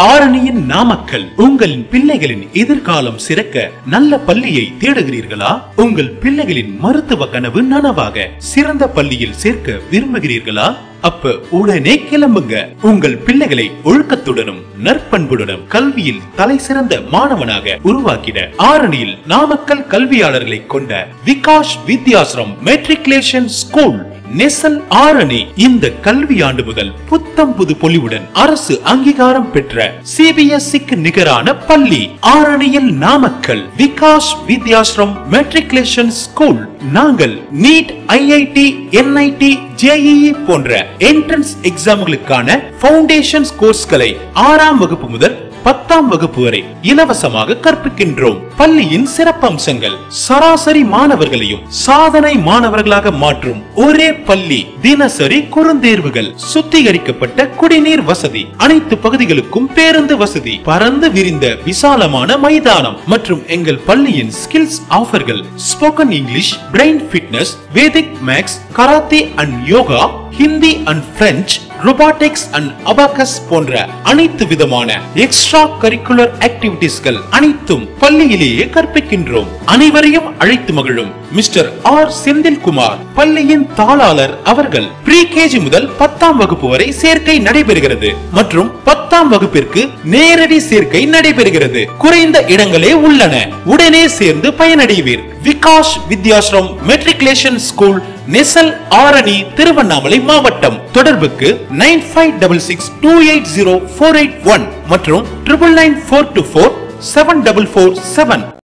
ஆரணியின் நாமக்கல் உங்களின் பிள்ளைகளின் எதிர்காலம் சிறக்க நல்ல பள்ளியை தேடுகிறீர்களா உங்கள் பிள்ளைகளின் மருத்துவ கனவு நனவாக சிறந்த பள்ளியில் சேர்க்க விரும்புகிறீர்களா அப்ப உடனே கிளம்புங்க உங்கள் பிள்ளைகளை ஒழுக்கத்துடனும் நற்பண்புடனும் கல்வியில் தலை சிறந்த மாணவனாக உருவாக்கிட ஆரணியில் நாமக்கல் கல்வியாளர்களை கொண்ட விகாஷ் வித்யாசிரம் மெட்ரிகுலேஷன் ஸ்கூல் நெசல் ஆரணி இந்த கல்வியாண்டு முதல் புத்தம் புது பொலிவுடன் அரசு அங்கீகாரம் பெற்ற சிபிஎஸ்இக்கு நிகரான பள்ளி ஆரணியில் நாமக்கல் விகாஷ் வித்யாசிரம் மெட்ரிகுலேஷன் ஸ்கூல் நாங்கள் நீட் ஐஐடி என்ஐடி ஜேஇஇ போன்ற என்ட்ரன்ஸ் எக்ஸாம்களுக்கான ஃபவுண்டேஷன் கோர்ஸ்களை ஆறாம் வகுப்பு முதல் பத்தாம் வகுப்பு வரை இலவசமாக கற்பிக்கின்றோம் பள்ளியின் சிறப்பம்சங்கள் சராசரி மாணவர்களையும் சாதனை மாணவர்களாக மாற்றும் ஒரே பள்ளி தினசரி குறுந்தேர்வுகள் சுத்திகரிக்கப்பட்ட குடிநீர் வசதி அனைத்து பகுதிகளுக்கும் பேருந்து வசதி பறந்து விரிந்த விசாலமான மைதானம் மற்றும் எங்கள் பள்ளியின் ஸ்கில்ஸ் ஆஃபர்கள் spoken English brain fitness Vedic maths karate and yoga Hindi and French robotics and abacus போன்ற அனைத்து விதமான எக்ஸ்ட்ரா கரிக்குலர் ஆக்டிவிட்டீஸ்கள் அனைத்தும் பள்ளியிலேயே கற்பிக்கின்றோம் அனைவரையும் அழைத்து மகிழும் மிஸ்டர் ஆர் செந்தில்குமார் பள்ளியின் தாளாளர் அவர்கள் ப்ரீ கேஜி முதல் பத்தாம் வகுப்பு வரை சேர்க்கை நடைபெறுகிறது மற்றும் பத்தாம் வகுப்பிற்கு நேரடி சேர்க்கை நடைபெறுகிறது குறைந்த இடங்களே உள்ளன உடனே சேர்ந்து பயனடைவீர் விகாஷ் வித்யாசிரம் மெட்ரிகுலேஷன் ஸ்கூல் நெசல் ஆரணி திருவண்ணாமலை மாவட்டம் தொடர்புக்கு nine five double six two eight zero four eight one மற்றும் triple nine four two four seven double four seven